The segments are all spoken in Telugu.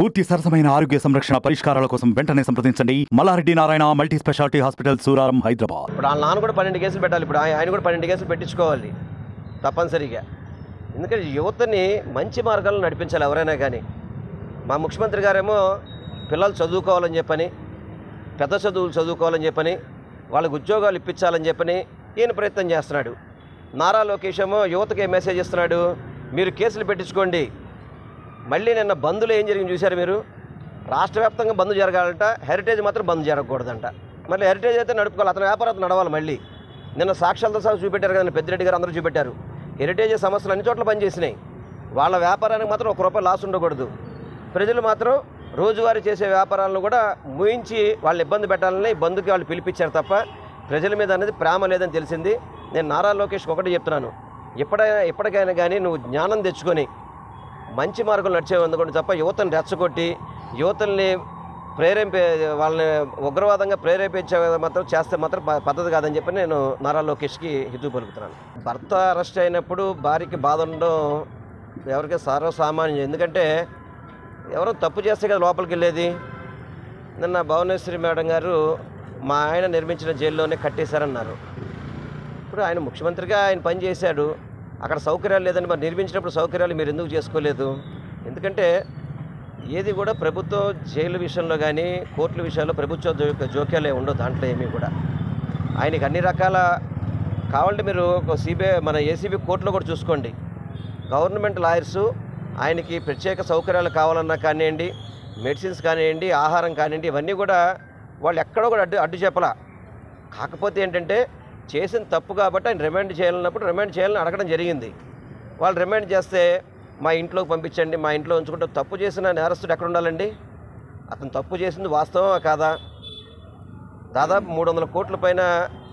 పూర్తి సరసమైన ఆరోగ్య సంరక్షణ పరిష్కారాల కోసం వెంటనే సంప్రదించండి Mallareddy Narayana multi speciality hospital Suraram Hyderabad ఇప్పుడు వాళ్ళ నాన్న కూడా పన్నెండు కేసులు పెట్టాలి ఇప్పుడు ఆయన ఆయన కూడా పన్నెండు కేసులు పెట్టించుకోవాలి తప్పనిసరిగా ఎందుకంటే యువతని మంచి మార్గాల్లో నడిపించాలి ఎవరైనా కానీ మా ముఖ్యమంత్రి గారేమో పిల్లలు చదువుకోవాలని చెప్పని పెద్ద చదువులు చదువుకోవాలని చెప్పని వాళ్ళకి ఉద్యోగాలు ఇప్పించాలని చెప్పని ఈయన ప్రయత్నం చేస్తున్నాడు నారా లోకేష్ ఏమో యువతకి ఏం మెసేజ్ ఇస్తున్నాడు మీరు కేసులు పెట్టించుకోండి మళ్ళీ నిన్న బంద్లో ఏం జరిగింది చూశారు మీరు రాష్ట్ర వ్యాప్తంగా బంద్ జరగాలంట హెరిటేజ్ మాత్రం బంద్ జరగకూడదంట మళ్ళీ హెరిటేజ్ అయితే నడుపుకోవాలి అతని వ్యాపారం అతను నడవాలి మళ్ళీ నిన్న సాక్ష్యాలతో సహా చూపెట్టారు కదా పెద్దిరెడ్డి గారు అందరూ చూపెట్టారు హెరిటేజ్ సమస్యలు అన్ని చోట్ల పనిచేసినాయి వాళ్ళ వ్యాపారానికి మాత్రం ఒక రూపాయి లాస్ ఉండకూడదు ప్రజలు మాత్రం రోజువారీ చేసే వ్యాపారాలను కూడా ముయించి వాళ్ళు ఇబ్బంది పెట్టాలని ఈ బంధుకి వాళ్ళు పిలిపించారు తప్ప ప్రజల మీద అనేది ప్రేమ లేదని తెలిసింది నేను నారా లోకేష్కి ఒకటి చెప్తున్నాను ఎప్పుడైనా ఎప్పటికైనా కానీ నువ్వు జ్ఞానం తెచ్చుకొని మంచి మార్గంలో నడిచేందుకు తప్ప యువతను రెచ్చగొట్టి యువతల్ని ప్రేరేపే వాళ్ళని ఉగ్రవాదంగా ప్రేరేపించే మాత్రం చేస్తే మాత్రం ప- పద్ధతి కాదని చెప్పి నేను నారా లోకేష్కి హితూ పలుకుతున్నాను భర్త అరెస్ట్ అయినప్పుడు భార్యకి బాధ ఉండడం ఎవరికి సర్వసామాన్యం ఎందుకంటే ఎవరో తప్పు చేస్తే కదా లోపలికి వెళ్ళేది నిన్న భువనేశ్వరి మేడం గారు మా ఆయన నిర్మించిన జైల్లోనే కట్టేశారన్నారు ఇప్పుడు ఆయన ముఖ్యమంత్రిగా ఆయన పని చేశాడు అక్కడ సౌకర్యాలు లేదని మరి నిర్మించినప్పుడు సౌకర్యాలు మీరు ఎందుకు చేసుకోలేదు ఎందుకంటే ఏది కూడా ప్రభుత్వం జైలు విషయంలో కానీ కోర్టుల విషయాల్లో ప్రభుత్వ జో- జోక్యాలే ఉండవు దాంట్లో ఏమీ కూడా ఆయనకి అన్ని రకాల కావాలంటే మీరు ఒక సిబిఐ మన ఏసీబీ కోర్టులో కూడా చూసుకోండి గవర్నమెంట్ లాయర్సు ఆయనకి ప్రత్యేక సౌకర్యాలు కావాలన్నా కానివ్వండి మెడిసిన్స్ కానివ్వండి ఆహారం కానివ్వండి ఇవన్నీ కూడా వాళ్ళు ఎక్కడో కూడా అడ్డు అడ్డు చెప్పలా కాకపోతే ఏంటంటే చేసిన తప్పు కాబట్టి ఆయన రిమాండ్ చేయాలన్నప్పుడు రిమాండ్ చేయాలని అడగడం జరిగింది వాళ్ళు రిమాండ్ చేస్తే మా ఇంట్లోకి పంపించండి మా ఇంట్లో ఉంచుకుంటే తప్పు చేసిన నేరస్తుడు ఎక్కడ ఉండాలండి అతను తప్పు చేసింది వాస్తవమా కాదా దాదాపు మూడు వందల కోట్ల పైన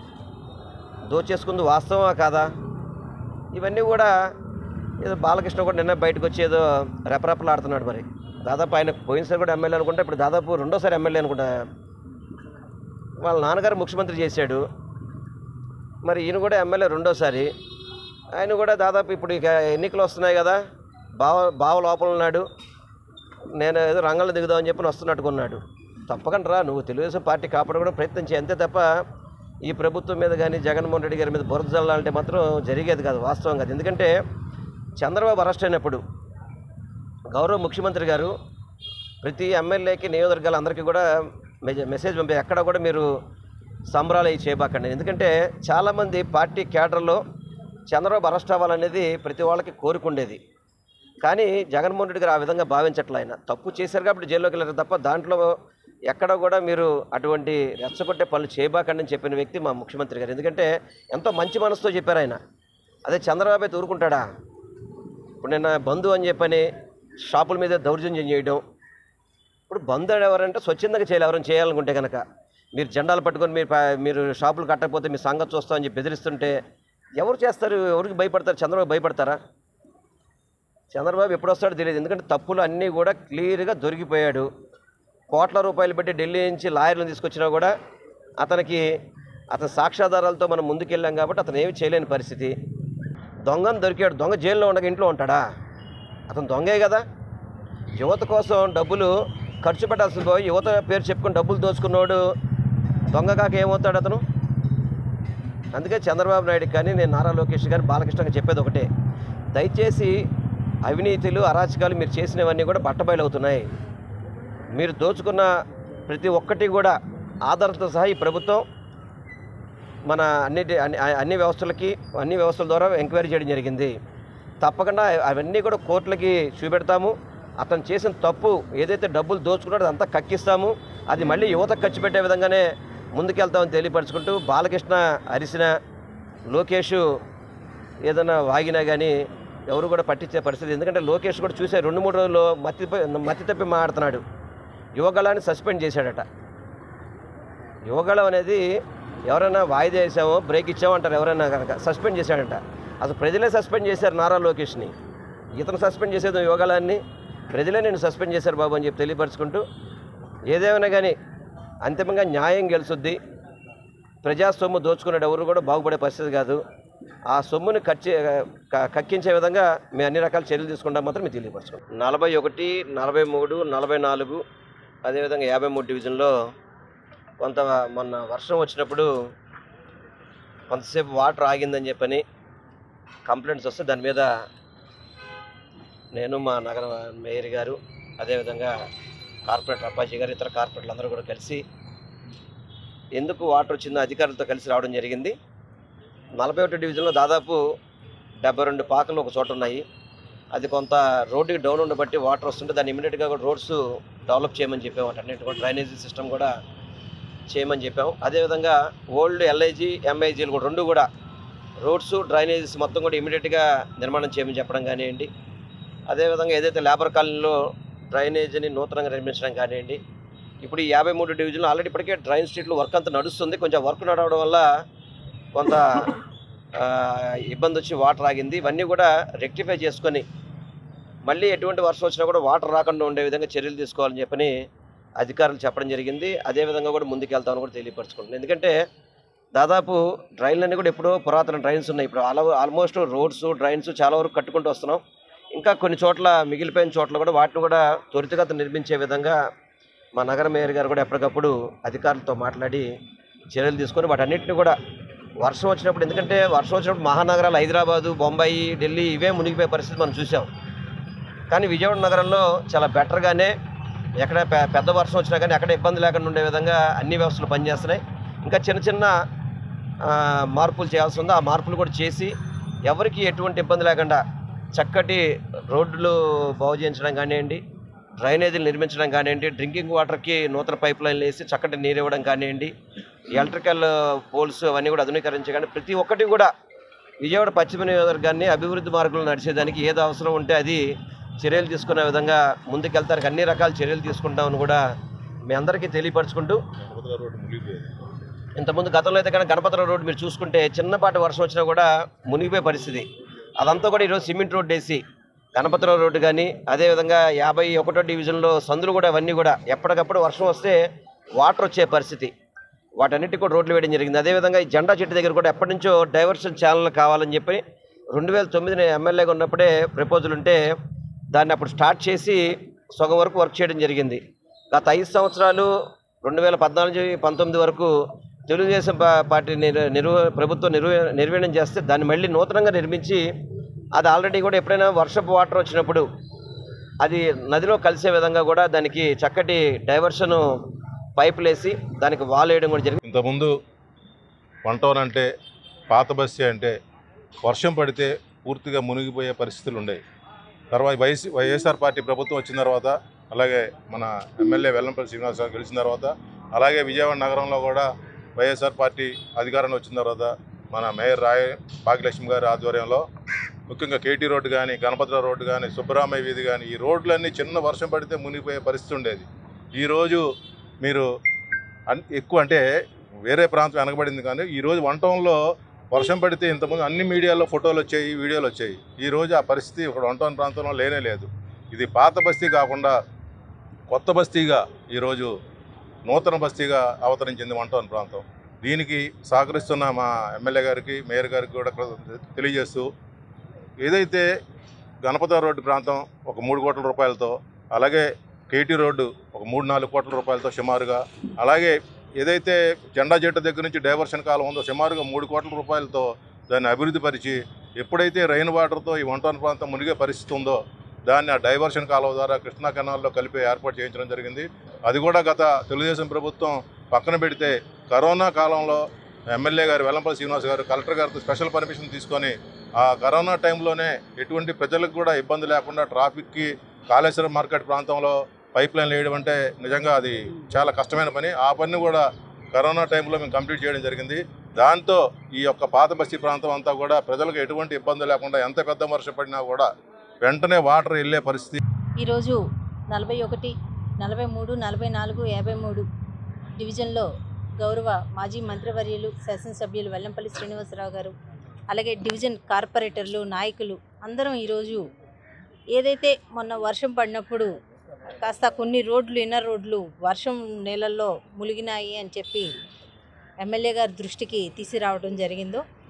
దోచేసుకుంది వాస్తవమా కాదా ఇవన్నీ కూడా ఏదో బాలకృష్ణ కూడా నిన్న బయటకు వచ్చి ఏదో రెపరెపలాడుతున్నాడు మరి దాదాపు ఆయన పోయినసారి కూడా ఎమ్మెల్యే అనుకుంటా ఇప్పుడు దాదాపు రెండోసారి ఎమ్మెల్యే అనుకుంటా వాళ్ళ నాన్నగారు ముఖ్యమంత్రి చేశాడు మరి ఈయన కూడా ఎమ్మెల్యే రెండోసారి ఆయన కూడా దాదాపు ఇప్పుడు ఇక ఎన్నికలు వస్తున్నాయి కదా బావ బావ లోపల ఉన్నాడు నేను ఏదో రంగంలో దిగుదామని చెప్పి వస్తున్నట్టుకున్నాడు తప్పకుండా రా నువ్వు తెలుగుదేశం పార్టీ కాపాడుకోవడం ప్రయత్నం చేయి అంతే తప్ప ఈ ప్రభుత్వం మీద కానీ జగన్మోహన్ రెడ్డి గారి మీద బురద జల్లాలంటే మాత్రం జరిగేది కాదు వాస్తవం కాదు ఎందుకంటే చంద్రబాబు అరెస్ట్ అయినప్పుడు గౌరవ ముఖ్యమంత్రి గారు ప్రతి ఎమ్మెల్యేకి నియోజకవర్గాలు అందరికీ కూడా మెజ- మెసేజ్ పంపి ఎక్కడ కూడా మీరు సంబరాలు అవి చేయబాకండి ఎందుకంటే చాలామంది పార్టీ క్యాడర్లో చంద్రబాబు అరెస్ట్ అవ్వాలనేది ప్రతి వాళ్ళకి కోరుకుండేది కానీ జగన్మోహన్ రెడ్డి గారు ఆ విధంగా భావించట్లే ఆయన తప్పు చేశారు కాబట్టి జైల్లోకి వెళ్ళారు తప్ప దాంట్లో ఎక్కడ కూడా మీరు అటువంటి రెచ్చగొట్టే పనులు చేయబాకండి అని చెప్పిన వ్యక్తి మా ముఖ్యమంత్రి గారు ఎందుకంటే ఎంతో మంచి మనసుతో చెప్పారు ఆయన అదే చంద్రబాబు అయితే ఊరుకుంటాడా ఇప్పుడు నిన్న బంధు అని చెప్పని షాపుల మీద దౌర్జన్యం చేయడం ఇప్పుడు బంద్ ఎవరంటే స్వచ్ఛందంగా చేయాలి ఎవరైనా చేయాలనుకుంటే కనుక మీరు జెండాలు పట్టుకొని మీరు ప- మీరు షాపులు కట్టకపోతే మీ సంగతి చూస్తామని చెప్పి బెదిరిస్తుంటే ఎవరు చేస్తారు ఎవరికి భయపడతారు చంద్రబాబు భయపడతారా చంద్రబాబు ఎప్పుడు వస్తాడో తెలియదు ఎందుకంటే తప్పులు అన్నీ కూడా క్లియర్గా దొరికిపోయాడు కోట్ల రూపాయలు పెట్టి ఢిల్లీ నుంచి లాయర్లను తీసుకొచ్చినా కూడా అతనికి అతని సాక్ష్యాధారాలతో మనం ముందుకెళ్ళాం కాబట్టి అతను ఏమి చేయలేని పరిస్థితి దొంగను దొరికాడు దొంగ జైల్లో ఉండగా ఇంట్లో ఉంటాడా అతను దొంగే కదా యువత కోసం డబ్బులు ఖర్చు పెట్టాల్సింది పోయి యువత పేరు చెప్పుకొని డబ్బులు దోచుకున్నోడు దొంగ కాక ఏమవుతాడు అతను అందుకే చంద్రబాబు నాయుడు కానీ నేను నారా లోకేష్ కానీ బాలకృష్ణకి చెప్పేది ఒకటే దయచేసి అవినీతులు అరాచకాలు మీరు చేసినవన్నీ కూడా బట్టబయలు అవుతున్నాయి మీరు దోచుకున్న ప్రతి ఒక్కటి కూడా ఆధారంతో సహా ఈ ప్రభుత్వం మన అన్ని అన్ని అన్ని వ్యవస్థలకి అన్ని వ్యవస్థల ద్వారా ఎంక్వైరీ చేయడం జరిగింది తప్పకుండా అవన్నీ కూడా కోర్టులకి చూపెడతాము అతను చేసిన తప్పు ఏదైతే డబ్బులు దోచుకున్నాడో అదంతా కక్కిస్తాము అది మళ్ళీ యువత ఖర్చు పెట్టే విధంగానే ముందుకెళ్తామని తెలియపరచుకుంటూ బాలకృష్ణ అరిసిన లోకేష్ ఏదైనా వాగినా కానీ ఎవరు కూడా పట్టించే పరిస్థితి ఎందుకంటే లోకేష్ కూడా చూసే రెండు మూడు రోజుల్లో మత్తి మత్తి తప్పి మాట్లాడుతున్నాడు యువగళాన్ని సస్పెండ్ చేశాడట యువగళం అనేది ఎవరైనా వాయిదా వేసామో బ్రేక్ ఇచ్చామో అంటారు ఎవరైనా కనుక సస్పెండ్ చేశాడంట అసలు ప్రజలే సస్పెండ్ చేశారు నారా లోకేష్ని ఇతను సస్పెండ్ చేసేది యోగాలాన్ని ప్రజలే నేను సస్పెండ్ చేశారు బాబు అని చెప్పి తెలియపరుచుకుంటూ ఏదేమైనా కానీ అంతిమంగా న్యాయం గెలుచుద్ది ప్రజాస్వామ్యం దోచుకునేది ఎవరు కూడా బాగుపడే పరిస్థితి కాదు ఆ సొమ్ముని ఖర్చు క- కక్కించే విధంగా మేము అన్ని రకాల చర్యలు తీసుకుంటాం మాత్రం మేము తెలియపరచుకోండి నలభై ఒకటి నలభై మూడు నలభై నాలుగు అదేవిధంగా యాభై మూడు డివిజన్లో కొంత మొన్న వర్షం వచ్చినప్పుడు కొంతసేపు వాటర్ ఆగిందని చెప్పని కంప్లైంట్స్ వస్తే దాని మీద నేను మా నగర మేయర్ గారు అదేవిధంగా కార్పొరేటర్ అప్పాజీ గారు ఇతర కార్పొరేటర్లు అందరూ కూడా కలిసి ఎందుకు వాటర్ వచ్చిందో అధికారులతో కలిసి రావడం జరిగింది నలభై ఒకటి డివిజన్లో దాదాపు డెబ్బై రెండు పాకలు ఒక చోట ఉన్నాయి అది కొంత రోడ్డుకి డౌన్ ఉండబట్టి వాటర్ వస్తుంటే దాన్ని ఇమీడియట్గా కూడా రోడ్స్ డెవలప్ చేయమని చెప్పాము అటన్నిటి కూడా డ్రైనేజీ సిస్టమ్ కూడా చేయమని చెప్పాము అదేవిధంగా ఓల్డ్ ఎల్ఐజీ ఎంఐజీలు కూడా రెండు కూడా రోడ్స్ డ్రైనేజెస్ మొత్తం కూడా ఇమీడియట్గా నిర్మాణం చేయమని చెప్పడం కానివ్వండి అదేవిధంగా ఏదైతే లేబర్ కాలనీలో డ్రైనేజీని నూతనంగా నిర్మించడం కానివ్వండి ఇప్పుడు ఈ యాభై మూడు డివిజన్లో ఆల్రెడీ ఇప్పటికే డ్రైన్ స్ట్రీట్లో వర్క్ అంతా నడుస్తుంది కొంచెం వర్క్ నడవడం వల్ల కొంత ఆ, ఇబ్బంది వచ్చి వాటర్ ఆగింది ఇవన్నీ కూడా రెక్టిఫై చేసుకొని మళ్ళీ ఎటువంటి వర్షం వచ్చినా కూడా వాటర్ రాకుండా ఉండే విధంగా చర్యలు తీసుకోవాలని చెప్పని అధికారులు చెప్పడం జరిగింది అదేవిధంగా కూడా ముందుకెళ్తామని కూడా తెలియపరచుకుంటున్నాను ఎందుకంటే దాదాపు డ్రైన్లన్నీ కూడా ఎప్పుడో పురాతన డ్రైన్స్ ఉన్నాయి ఇప్పుడు ఆల్ ఆల్మోస్ట్ రోడ్స్ డ్రైన్స్ చాలా వరకు కట్టుకుంటూ వస్తున్నాం ఇంకా కొన్ని చోట్ల మిగిలిపోయిన చోట్ల కూడా వాటిని కూడా త్వరితగత నిర్మించే విధంగా మా నగర మేయర్ గారు కూడా ఎప్పటికప్పుడు అధికారులతో మాట్లాడి చర్యలు తీసుకొని వాటన్నిటిని కూడా వర్షం వచ్చినప్పుడు ఎందుకంటే వర్షం వచ్చినప్పుడు మహానగరాలు హైదరాబాదు బొంబాయి ఢిల్లీ ఇవే మునిగిపోయే పరిస్థితి మనం చూసాం కానీ విజయవాడ నగరంలో చాలా బెటర్గానే ఎక్కడ పె- పెద్ద వర్షం వచ్చినా కానీ ఎక్కడ ఇబ్బంది లేకుండా ఉండే విధంగా అన్ని వ్యవస్థలు పనిచేస్తున్నాయి ఇంకా చిన్న చిన్న ఆ, మార్పులు చేయాల్సి ఉంది ఆ మార్పులు కూడా చేసి ఎవరికి ఎటువంటి ఇబ్బంది లేకుండా చక్కటి రోడ్లు బాగు చేయించడం కానివ్వండి డ్రైనేజీలు నిర్మించడం కానివ్వండి డ్రింకింగ్ వాటర్కి నూతన పైప్ లైన్లు వేసి చక్కటి నీరు ఇవ్వడం కానివ్వండి ఎలక్ట్రికల్ పోల్స్ అవన్నీ కూడా ఆధునీకరించగానే ప్రతి ఒక్కటి కూడా విజయవాడ పశ్చిమ నియోజకవర్గాన్ని అభివృద్ధి మార్గంలో నడిచేదానికి ఏది అవసరం ఉంటే అది చర్యలు తీసుకునే విధంగా ముందుకెళ్తానికి అన్ని రకాల చర్యలు తీసుకుంటామని కూడా మీ అందరికీ తెలియపరచుకుంటూ ఇంతకుముందు గతంలో అయితే కనుక గణపతిరావు రోడ్డు మీరు చూసుకుంటే చిన్నపాటి వర్షం వచ్చినా కూడా మునిగిపోయే పరిస్థితి అదంతా కూడా ఈరోజు సిమెంట్ రోడ్డు వేసి గణపతిరావు రోడ్డు కానీ అదేవిధంగా యాభై ఒకటో డివిజన్లో సందులు కూడా అవన్నీ కూడా ఎప్పటికప్పుడు వర్షం వస్తే వాటర్ వచ్చే పరిస్థితి వాటన్నిటికి కూడా రోడ్లు వేయడం జరిగింది అదేవిధంగా ఈ జెండా చెట్టు దగ్గర కూడా ఎప్పటి నుంచో డైవర్షన్ ఛానల్ కావాలని చెప్పి రెండు వేల తొమ్మిదిని ఎమ్మెల్యేగా ఉన్నప్పుడే ప్రపోజల్ ఉంటే దాన్ని అప్పుడు స్టార్ట్ చేసి సగం వరకు వర్క్ చేయడం జరిగింది గత ఐదు సంవత్సరాలు రెండు వేల పద్నాలుగు పంతొమ్మిది వరకు తెలుగుదేశం పా- పార్టీ నిర్ నిర్వ ప్రభుత్వం నిర్వ నిర్వీణం చేస్తే దాన్ని మళ్ళీ నూతనంగా నిర్మించి అది ఆల్రెడీ కూడా ఎప్పుడైనా వర్షపు వాటర్ వచ్చినప్పుడు అది నదిలో కలిసే విధంగా కూడా దానికి చక్కటి డైవర్షన్ పైపులు వేసి దానికి వాల్ వేయడం కూడా జరిగింది ఇంతకుముందు వన్ టౌన్ అంటే పాత బస్సీ అంటే వర్షం పడితే పూర్తిగా మునిగిపోయే పరిస్థితులు ఉండేవి తర్వాత వైఎస్ వైఎస్ఆర్ పార్టీ ప్రభుత్వం వచ్చిన తర్వాత అలాగే మన ఎమ్మెల్యే వెల్లంపల్లి శ్రీనివాసరావు గెలిచిన తర్వాత అలాగే విజయవాడ నగరంలో కూడా వైఎస్ఆర్ పార్టీ అధికారంలో వచ్చిన తర్వాత మన మేయర్ రాయ భాగ్యలక్ష్మి గారి ఆధ్వర్యంలో ముఖ్యంగా కేటీ రోడ్డు కానీ గణపతిరావు రోడ్డు కానీ సుబ్బరామయ్య వీధి కానీ ఈ రోడ్లన్నీ చిన్న వర్షం పడితే మునిగిపోయే పరిస్థితి ఉండేది ఈరోజు మీరు అన్ ఎక్కువ అంటే వేరే ప్రాంతం వెనకబడింది కానీ ఈరోజు వన్ టౌన్లో వర్షం పడితే ఇంతకుముందు అన్ని మీడియాలో ఫోటోలు వచ్చాయి వీడియోలు వచ్చాయి ఈరోజు ఆ పరిస్థితి ఇక్కడ వన్ టౌన్ ప్రాంతంలో లేనే లేదు ఇది పాత బస్తీ కాకుండా కొత్త బస్తీగా ఈరోజు నూతన బస్తీగా అవతరించింది వన్ టౌన్ ప్రాంతం దీనికి సహకరిస్తున్న మా ఎమ్మెల్యే గారికి మేయర్ గారికి కూడా కృతజ్ఞతలు తెలియజేస్తూ ఏదైతే గణపతి రోడ్డు ప్రాంతం ఒక మూడు కోట్ల రూపాయలతో అలాగే కేటీ రోడ్డు ఒక మూడు నాలుగు కోట్ల రూపాయలతో సుమారుగా అలాగే ఏదైతే జెండా జట్టు దగ్గర నుంచి డైవర్షన్ కాలం ఉందో సుమారుగా మూడు కోట్ల రూపాయలతో దాన్ని అభివృద్ధి పరిచి ఎప్పుడైతే రైన్ వాటర్తో ఈ వంటన ప్రాంతం మునిగే పరిస్థితి ఉందో దాన్ని ఆ డైవర్షన్ కాలువ ద్వారా కృష్ణా కెనాల్లో కలిపి ఏర్పాటు చేయించడం జరిగింది అది కూడా గత తెలుగుదేశం ప్రభుత్వం పక్కన పెడితే కరోనా కాలంలో ఎమ్మెల్యే గారు వెల్లంపల్లి శ్రీనివాస్ గారు కలెక్టర్ గారితో స్పెషల్ పర్మిషన్ తీసుకొని ఆ కరోనా టైంలోనే ఎటువంటి ప్రజలకు కూడా ఇబ్బంది లేకుండా ట్రాఫిక్కి కాళేశ్వరం మార్కెట్ ప్రాంతంలో పైప్ లైన్లు వేయడం అంటే నిజంగా అది చాలా కష్టమైన పని ఆ పని కూడా కరోనా టైంలో మేము కంప్లీట్ చేయడం జరిగింది దాంతో ఈ యొక్క పాత బస్తీ ప్రాంతం అంతా కూడా ప్రజలకు ఎటువంటి ఇబ్బంది లేకుండా ఎంత పెద్ద వర్షం పడినా కూడా వెంటనే వాటర్ వెళ్ళే పరిస్థితి ఈరోజు నలభై ఒకటి నలభై మూడు నలభై నాలుగు యాభై మూడు డివిజన్లో గౌరవ మాజీ మంత్రివర్యులు శాసనసభ్యులు వెల్లంపల్లి శ్రీనివాసరావు గారు అలాగే డివిజన్ కార్పొరేటర్లు నాయకులు అందరం ఈరోజు ఏదైతే మొన్న వర్షం పడినప్పుడు కాస్త కొన్ని రోడ్లు ఇన్నర్ రోడ్లు వర్షం నీళ్ళల్లో మునిగినాయి అని చెప్పి ఎమ్మెల్యే గారి దృష్టికి తీసుకురావడం జరిగిందో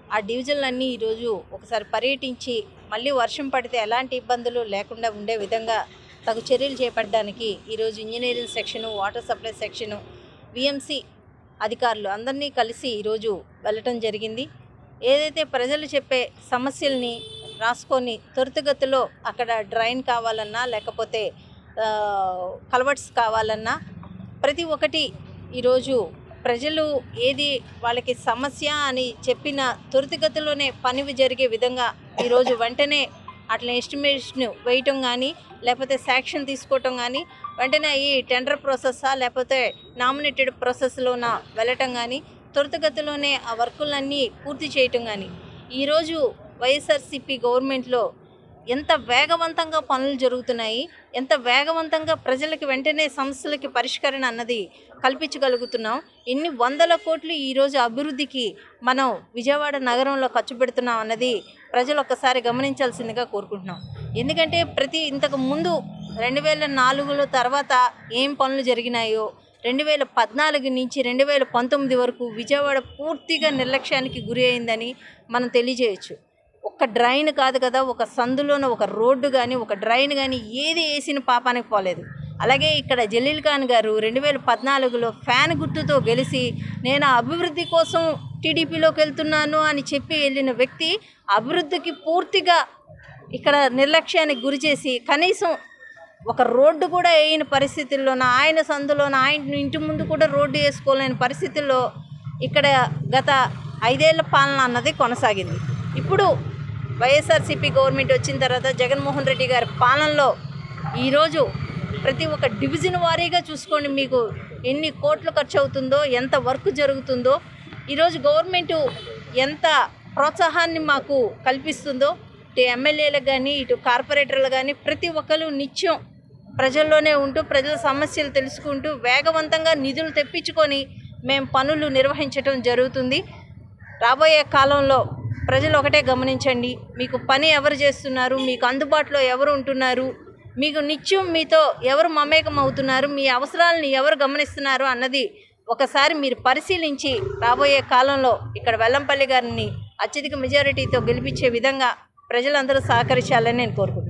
ఆ డివిజన్లన్నీ ఈరోజు ఒకసారి పర్యటించి మళ్ళీ వర్షం పడితే ఎలాంటి ఇబ్బందులు లేకుండా ఉండే విధంగా తగు చర్యలు చేపట్టడానికి ఈరోజు engineering section water supply section VMC అధికారులు అందరినీ కలిసి ఈరోజు వెళ్ళటం జరిగింది ఏదైతే ప్రజలు చెప్పే సమస్యల్ని రాసుకొని త్వరితగతిలో అక్కడ డ్రైన్ కావాలన్నా లేకపోతే ఆ, కల్వర్ట్స్ కావాలన్నా ప్రతి ఒక్కటి ఈరోజు ప్రజలు ఏది వాళ్ళకి సమస్య అని చెప్పిన త్వరితగతిలోనే పని జరిగే విధంగా ఈరోజు వెంటనే అట్లా ఎస్టిమేషన్ వేయటం కానీ లేకపోతే శాక్షన్ తీసుకోవటం కానీ వెంటనే ఈ టెండర్ ప్రాసెస్సా లేకపోతే నామినేటెడ్ ప్రాసెస్లోన వెళ్ళటం కానీ త్వరితగతిలోనే ఆ వర్కులన్నీ పూర్తి చేయటం కానీ ఈరోజు వైఎస్ఆర్సీపీ గవర్నమెంట్లో ఎంత వేగవంతంగా పనులు జరుగుతున్నాయి ఎంత వేగవంతంగా ప్రజలకి వెంటనే సమస్యలకి పరిష్కరణ అన్నది కల్పించగలుగుతున్నాం ఎన్ని వందల కోట్లు ఈరోజు అభివృద్ధికి మనం విజయవాడ నగరంలో ఖర్చు పెడుతున్నాం అన్నది ప్రజలు ఒక్కసారి గమనించాల్సిందిగా కోరుకుంటున్నాం ఎందుకంటే ప్రతి ఇంతకు ముందు రెండు వేల నాలుగులో తర్వాత ఏం పనులు జరిగినాయో రెండు వేల పద్నాలుగు నుంచి రెండు వేల పంతొమ్మిది వరకు విజయవాడ పూర్తిగా నిర్లక్ష్యానికి గురి అయిందని మనం తెలియజేయచ్చు ఒక డ్రైన్ కాదు కదా ఒక సందులోన ఒక రోడ్డు కానీ ఒక డ్రైన్ కానీ ఏది వేసిన పాపానికి పోలేదు అలాగే ఇక్కడ జలీల్ ఖాన్ గారు రెండు వేల పద్నాలుగులో ఫ్యాన్ గుర్తుతో గెలిచి నేను అభివృద్ధి కోసం టీడీపీలోకి వెళ్తున్నాను అని చెప్పి వెళ్ళిన వ్యక్తి అభివృద్ధికి పూర్తిగా ఇక్కడ నిర్లక్ష్యానికి గురి చేసి కనీసం ఒక రోడ్డు కూడా వేయని పరిస్థితుల్లోన ఆయన సందులోన ఆయన ఇంటి ముందు కూడా రోడ్డు వేసుకోలేని పరిస్థితుల్లో ఇక్కడ గత ఐదేళ్ల పాలన అన్నది కొనసాగింది ఇప్పుడు వైఎస్ఆర్సీపీ గవర్నమెంట్ వచ్చిన తర్వాత జగన్మోహన్ రెడ్డి గారి పాలనలో ఈరోజు ప్రతి ఒక్క డివిజన్ వారీగా చూసుకోండి మీకు ఎన్ని కోట్లు ఖర్చు అవుతుందో ఎంత వర్క్ జరుగుతుందో ఈరోజు గవర్నమెంట్ ఎంత ప్రోత్సాహాన్ని మాకు కల్పిస్తుందో ఇటు ఎమ్మెల్యేలకు కానీ ఇటు కార్పొరేటర్లు కానీ ప్రతి ఒక్కరు నిత్యం ప్రజల్లోనే ఉంటూ ప్రజల సమస్యలు తెలుసుకుంటూ వేగవంతంగా నిధులు తెప్పించుకొని మేము పనులు నిర్వహించడం జరుగుతుంది రాబోయే కాలంలో ప్రజలు ఒకటే గమనించండి మీకు పని ఎవరు చేస్తున్నారు మీకు అందుబాటులో ఎవరు ఉంటున్నారు మీకు నిత్యం మీతో ఎవరు మమేకం అవుతున్నారు మీ అవసరాలను ఎవరు గమనిస్తున్నారు అన్నది ఒకసారి మీరు పరిశీలించి రాబోయే కాలంలో ఇక్కడ వెల్లంపల్లి గారిని అత్యధిక మెజారిటీతో గెలిపించే విధంగా ప్రజలందరూ సహకరించాలని నేను కోరుకుంటున్నాను